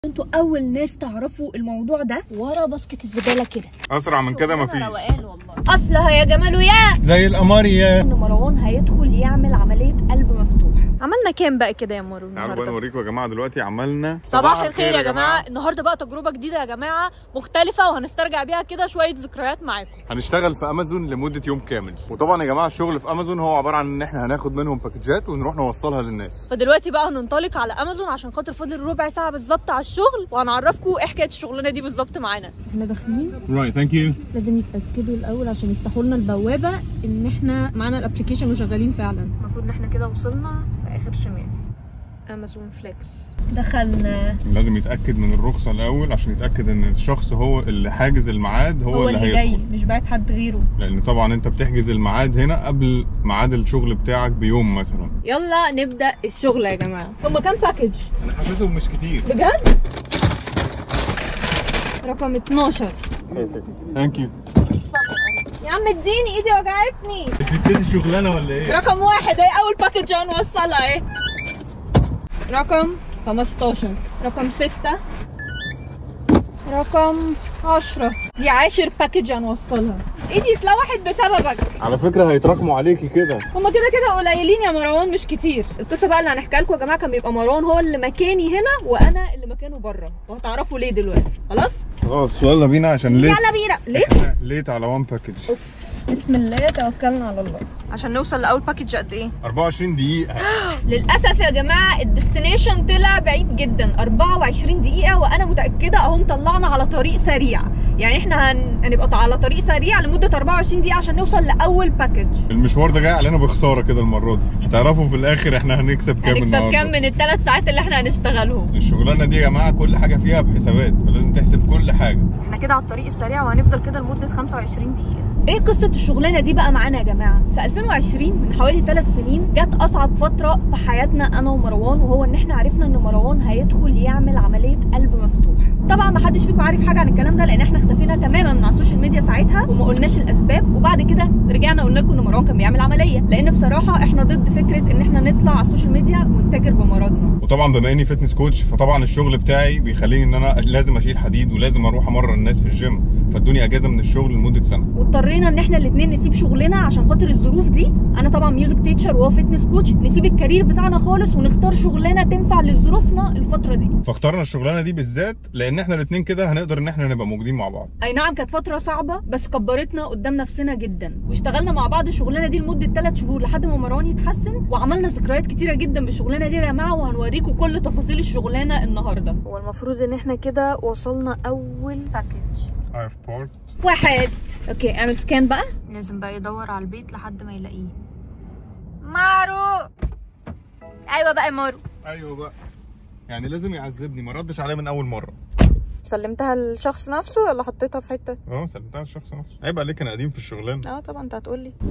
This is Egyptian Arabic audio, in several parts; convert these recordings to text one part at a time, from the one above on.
انتوا اول ناس تعرفوا الموضوع ده ورا باسكت الزباله كده اسرع من كده مفيش روقان والله اصلها يا جمال يا زي القمر يا ان مروان هيدخل يعمل عمليه قلب مفتوح عملنا كام بقى كده يا مارو تعالوا بقى نوريكم يا جماعه دلوقتي عملنا صباح الخير يا جماعه النهارده بقى تجربه جديده يا جماعه مختلفه وهنسترجع بيها كده شويه ذكريات معاكم هنشتغل في امازون لمده يوم كامل وطبعا يا جماعه الشغل في امازون هو عباره عن ان احنا هناخد منهم باكجات ونروح نوصلها للناس فدلوقتي بقى هننطلق على امازون عشان خاطر فاضل ربع ساعه بالظبط على الشغل وهنعرفكم ايه حكايه الشغلانه دي بالظبط معانا احنا داخلين رايت ثانك يو لازم يتاكدوا الاول عشان يفتحوا لنا البوابه ان احنا معانا الابلكيشن وشغالين فعلا المفروض ان احنا كده وصلنا في اخر شمال امازون فليكس دخلنا لازم يتاكد من الرخصه الاول عشان يتاكد ان الشخص هو اللي حاجز الميعاد هو, هو اللي, اللي جاي هيدخل مش بعت حد غيره لان طبعا انت بتحجز الميعاد هنا قبل ميعاد الشغل بتاعك بيوم مثلا يلا نبدا الشغل يا جماعه هما كام باكج انا حاسسهم مش كتير بجد رقم 12 ثانك يو يا عم اديني ايدي وجعتني انت نسيت الشغلانه ولا ايه رقم واحد اهي اول باكج هنوصلها اهي رقم 15 رقم 6 رقم 10 دي عاشر باكج هنوصلها ايدي اتلوحت بسببك على فكره هيتراكموا عليكي كده هما كده كده قليلين يا مروان مش كتير القصه بقى اللي هنحكيها لكم يا جماعه كان بيبقى مروان هو اللي مكاني هنا وانا اللي مكانه بره وهتعرفوا ليه دلوقتي خلاص خلاص يلا بينا عشان ليت يلا بينا ليه احنا ليت على وان باكج اوف بسم الله توكلنا على الله عشان نوصل لاول باكج قد ايه 24 دقيقه للاسف يا جماعه الديستنيشن طلع بعيد جدا 24 دقيقه وانا متاكده اهو طلعنا على طريق سريع يعني احنا هن... هنبقى على طريق سريع لمده 24 دقيقه عشان نوصل لاول باكج المشوار ده جاي علينا بخساره كده المره دي هتعرفوا في الاخر احنا هنكسب كام هنكسب النهارده كام من الثلاث ساعات اللي احنا هنشتغلهم الشغلانه دي يا جماعه كل حاجه فيها بحسابات فلازم تحسب كل حاجه احنا كده على الطريق السريع وهنفضل كده لمده 25 دقيقه ايه قصه الشغلانه دي بقى معانا يا جماعه في 2020 من حوالي 3 سنين جت اصعب فتره في حياتنا انا ومروان وهو ان احنا عرفنا ان مروان هيدخل يعمل عمليه قلب مفتوح طبعا ما حدش فيكم عارف حاجه عن الكلام ده لان احنا اختفينا تماما من على السوشيال ميديا ساعتها وما قلناش الاسباب وبعد كده رجعنا قلنا لكم ان مروان كان بيعمل عمليه لان بصراحه احنا ضد فكره ان احنا نطلع على السوشيال ميديا ونتاجر بمرضنا وطبعا بما اني فتنس كوتش فطبعا الشغل بتاعي بيخليني ان انا لازم اشيل حديد ولازم اروح امرن الناس في الجيم فادوني اجازه من الشغل لمده سنه واضطرينا ان احنا الاثنين نسيب شغلنا عشان خاطر الظروف دي انا طبعا ميوزك تيتشر وهو فتنس كوتش نسيب الكارير بتاعنا خالص ونختار شغلانه تنفع لظروفنا الفتره دي فاخترنا الشغلانه دي بالذات لان احنا الاثنين كده هنقدر ان احنا نبقى موجودين مع بعض اي نعم كانت فتره صعبه بس كبرتنا قدام نفسنا جدا واشتغلنا مع بعض الشغلانه دي لمده 3 شهور لحد ما مروان يتحسن وعملنا ذكريات كتيره جدا بالشغلانه دي يا جماعه وهنوريكم كل تفاصيل الشغلانه النهارده هو المفروض ان احنا كده وصلنا اول باكج ايف بارت واحد اوكي اعمل سكان بقى لازم بقى يدور على البيت لحد ما يلاقيه مارو ايوه بقى يا مارو ايوه بقى يعني لازم يعذبني ما ردش عليا من اول مره سلمتها للشخص نفسه ولا حطيتها في حته اه سلمتها للشخص نفسه عيب عليك انا قديم في الشغلانه اه طبعا انت هتقول لي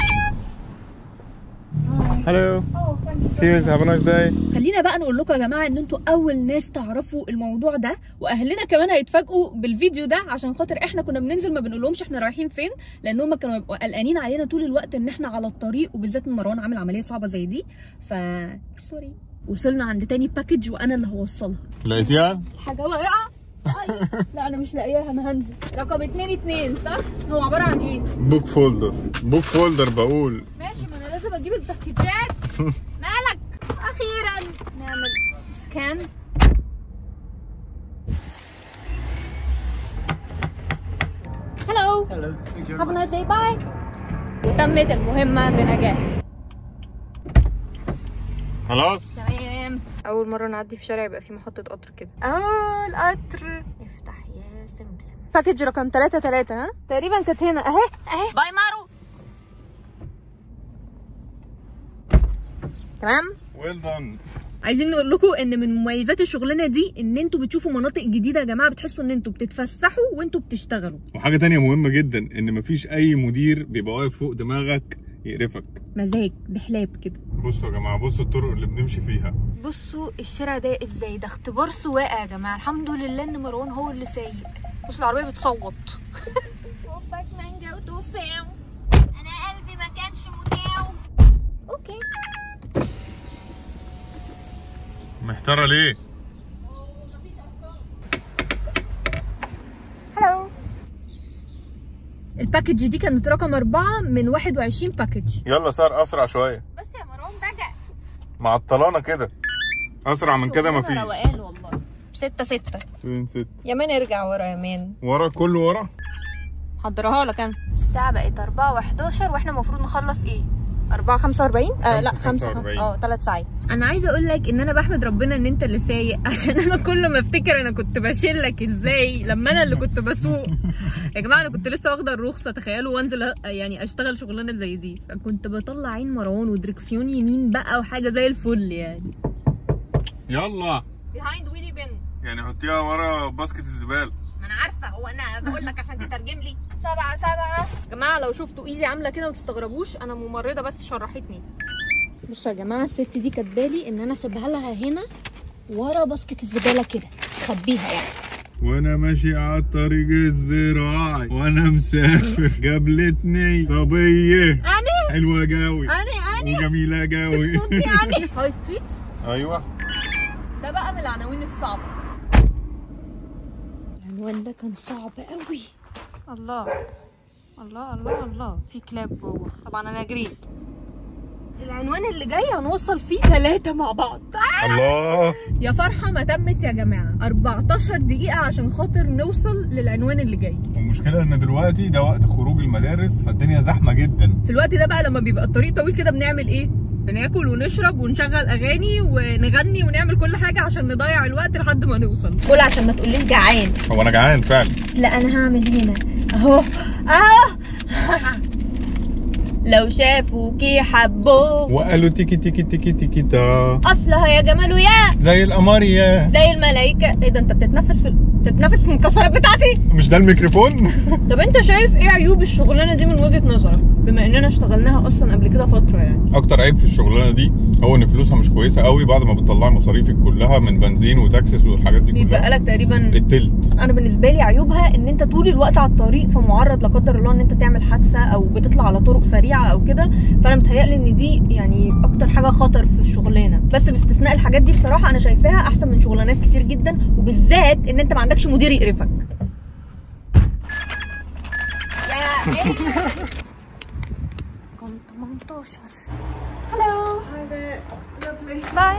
هلو cheers have a nice day خلينا بقى نقول لكم يا جماعه ان انتوا اول ناس تعرفوا الموضوع ده واهلنا كمان هيتفاجئوا بالفيديو ده عشان خاطر احنا كنا بننزل ما بنقولهمش احنا رايحين فين لان هم كانوا يبقوا قلقانين علينا طول الوقت ان احنا على الطريق وبالذات ان مروان عامل عمليه صعبه زي دي ف سوري وصلنا عند تاني باكج وانا اللي هوصلها لقيتيها حاجه واقعه أي. لا انا مش لاقياها انا هنزل رقم 2 2 صح هو عباره عن ايه بوك فولدر بوك فولدر بقول ماشي ما انا لازم اجيب الباكجات مالك اخيرا نعمل سكان هلو Hello. Thank you. هاف نايس داي باي وتمت المهمه بنجاح خلاص تمام اول مره نعدي في شارع يبقى فيه محطه قطر كده اه القطر افتح يا سمسم باكج رقم 3 3 ها تقريبا كانت هنا اهي اهي باي مارو تمام ويل دان عايزين نقول لكم ان من مميزات الشغلانه دي ان انتوا بتشوفوا مناطق جديده يا جماعه بتحسوا ان انتوا بتتفسحوا وانتوا بتشتغلوا وحاجه تانية مهمه جدا ان مفيش اي مدير بيبقى واقف فوق دماغك يقرفك مزاج بحلاب كده بصوا يا جماعه بصوا الطرق اللي بنمشي فيها بصوا الشارع ده ازاي ده اختبار سواقه يا جماعه الحمد لله ان مروان هو اللي سايق بص العربيه بتصوت حبك مانجا وتفاح انا قلبي ما كانش متاع اوكي محتاره ليه الباكج دي كانت رقم أربعة من 21 باكج يلا صار اسرع شويه بس يا مروان بقى معطلانا كده اسرع من كده مفيش روقان والله ستة ستة فين ست يا مان ارجع ورا يا مان ورا كله ورا حضرها لك انا الساعة بقت 4 و11 واحنا المفروض نخلص ايه 4 45 آه لا 5 45. اه 3 ساعات انا عايزه اقول لك ان انا بحمد ربنا ان انت اللي سايق عشان انا كل ما افتكر انا كنت بشيلك ازاي لما انا اللي كنت بسوق يا جماعه انا كنت لسه واخده الرخصه تخيلوا وانزل أ- يعني اشتغل شغلانه زي دي فكنت بطلع عين مروان ودركسيون يمين بقى وحاجه زي الفل يعني يلا behind ويلي بن يعني حطيها ورا باسكت الزباله ما انا عارفه هو انا بقول لك عشان تترجم لي سبعة سبعة يا جماعه لو شفتوا ايدي عامله كده ما تستغربوش انا ممرضه بس شرحتني بصوا يا جماعه الست دي كاتبالي ان انا اسيبها لها هنا ورا باسكت الزباله كده خبيها يعني وانا ماشي على الطريق الزراعي وانا مسافر قابلتني صبيه انا حلوه جاوي انا انا وجميله جاوي صوتي يعني هاي ستريت ايوه ده بقى من العناوين الصعبه العنوان ده كان صعب قوي الله الله الله الله في كلاب جوه طبعا انا جريت العنوان اللي جاي هنوصل فيه ثلاثة مع بعض الله يا فرحة ما تمت يا جماعة 14 دقيقة عشان خاطر نوصل للعنوان اللي جاي والمشكله ان دلوقتي ده وقت خروج المدارس فالدنيا زحمه جدا في الوقت ده بقى لما بيبقى الطريق طويل كده بنعمل ايه؟ بناكل ونشرب ونشغل اغاني ونغني ونعمل كل حاجة عشان نضيع الوقت لحد ما نوصل قول عشان ما تقوليش جعان هو انا جعان فعلا لا انا هعمل هنا اهو اهو لو شافوكي حبوه وقالوا تيكي تيكي تيكي تيكي تا اصلها يا جمال ويا زي القمر يا زي الملايكه ايه ده انت بتتنفس في بتتنفس في المكسرات بتاعتي مش ده الميكروفون طب انت شايف ايه عيوب الشغلانه دي من وجهه نظرك بما اننا اشتغلناها اصلا قبل كده فتره يعني اكتر عيب في الشغلانه دي هو ان فلوسها مش كويسه قوي بعد ما بتطلعي مصاريفك كلها من بنزين وتاكسس والحاجات دي بيبقى كلها لك تقريبا التلت انا بالنسبه لي عيوبها ان انت طول الوقت على الطريق فمعرض لا قدر الله ان انت تعمل حادثه او بتطلع على طرق سريعه او كده فانا متهيألي ان دي يعني اكتر حاجه خطر في الشغلانه بس باستثناء الحاجات دي بصراحه انا شايفاها احسن من شغلانات كتير جدا وبالذات ان انت ما عندكش مدير يقرفك يا ايه كنت 18 هلو باي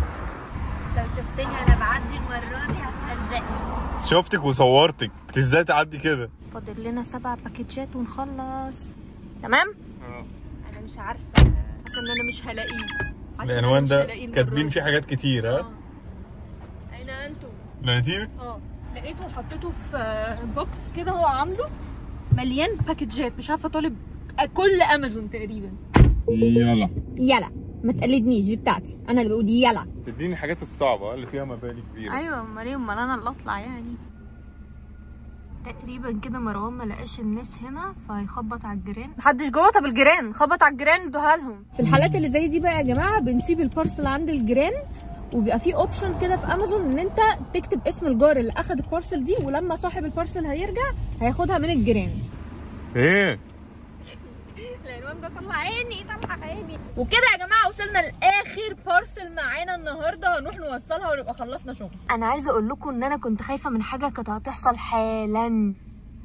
لو شفتني وانا بعدي المره دي هتهزقني شفتك وصورتك انت ازاي تعدي كده فاضل لنا سبع باكيتات ونخلص تمام انا مش عارفه حاسه ان انا مش هلاقيه حاسة إن أنا العنوان مش ده هلاقيه المرة كاتبين دي. فيه حاجات كتير ها آه. اين انتم لقيتيه اه لقيته وحطيته في بوكس كده هو عامله مليان باكيتات مش عارفه طالب كل امازون تقريبا يلا يلا ما تقلدنيش دي بتاعتي انا اللي بقول يلا تديني الحاجات الصعبه اللي فيها مباني كبيره ايوه امال ايه امال انا اللي اطلع يعني تقريبا كده مروان ما لقاش الناس هنا فهيخبط على الجيران محدش جوه طب الجيران خبط على الجيران ادوها لهم في الحالات اللي زي دي بقى يا جماعه بنسيب البارسل عند الجيران وبيبقى في اوبشن كده في امازون ان انت تكتب اسم الجار اللي اخد البارسل دي ولما صاحب البارسل هيرجع هياخدها من الجيران ايه العنوان ده طلع عيني طلع عيني وكده يا جماعه وصلنا لاخر بارسل معانا النهارده هنروح نوصلها ونبقى خلصنا شغل انا عايزه اقول لكم ان انا كنت خايفه من حاجه كانت هتحصل حالا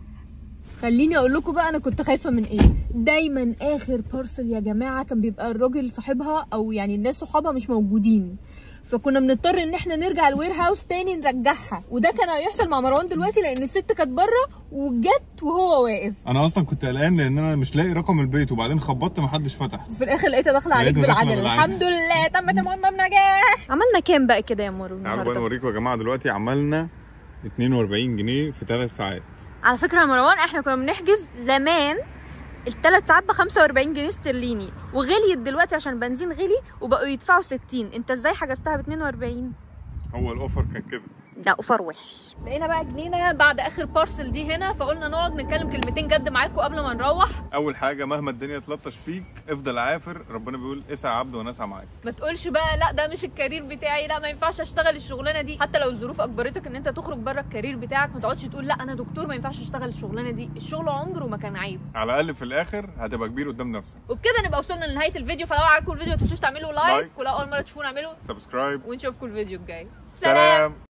خليني اقول لكم بقى انا كنت خايفه من ايه دايما اخر بارسل يا جماعه كان بيبقى الراجل صاحبها او يعني الناس صحابها مش موجودين فكنا بنضطر ان احنا نرجع الوير هاوس تاني نرجعها وده كان هيحصل مع مروان دلوقتي لان الست كانت بره وجت وهو واقف انا اصلا كنت قلقان لان انا مش لاقي رقم البيت وبعدين خبطت محدش فتح في الاخر لقيتها داخله عليك لقيتها داخلة بالعجل بالعجل. الحمد لله تمت المهمه بنجاح عملنا كام بقى كده يا مارو تعالوا بقى النهارده نوريكم يا جماعه دلوقتي عملنا 42 جنيه في 3 ساعات على فكره يا مروان احنا كنا بنحجز زمان الثلاث ساعات ب 45 جنيه استرليني وغليت دلوقتي عشان البنزين غلي وبقوا يدفعوا 60 انت ازاي حجزتها ب 42 هو الاوفر كان كده لا اوفر وحش لقينا بقى جنينه بعد اخر بارسل دي هنا فقلنا نقعد نتكلم كلمتين جد معاكم قبل ما نروح اول حاجه مهما الدنيا تلطش فيك افضل عافر ربنا بيقول اسعى عبد ونسعى معاك ما تقولش بقى لا ده مش الكارير بتاعي لا ما ينفعش اشتغل الشغلانه دي حتى لو الظروف اجبرتك ان انت تخرج بره الكارير بتاعك ما تقعدش تقول لا انا دكتور ما ينفعش اشتغل الشغلانه دي الشغل عمره ما كان عيب على الاقل في الاخر هتبقى كبير قدام نفسك وبكده نبقى وصلنا لنهايه الفيديو فلو عجبكم الفيديو ما تنسوش تعملوا لايك لايك. ولو اول مره تشوفونا اعملوا سبسكرايب ونشوفكم الفيديو الجاي سلام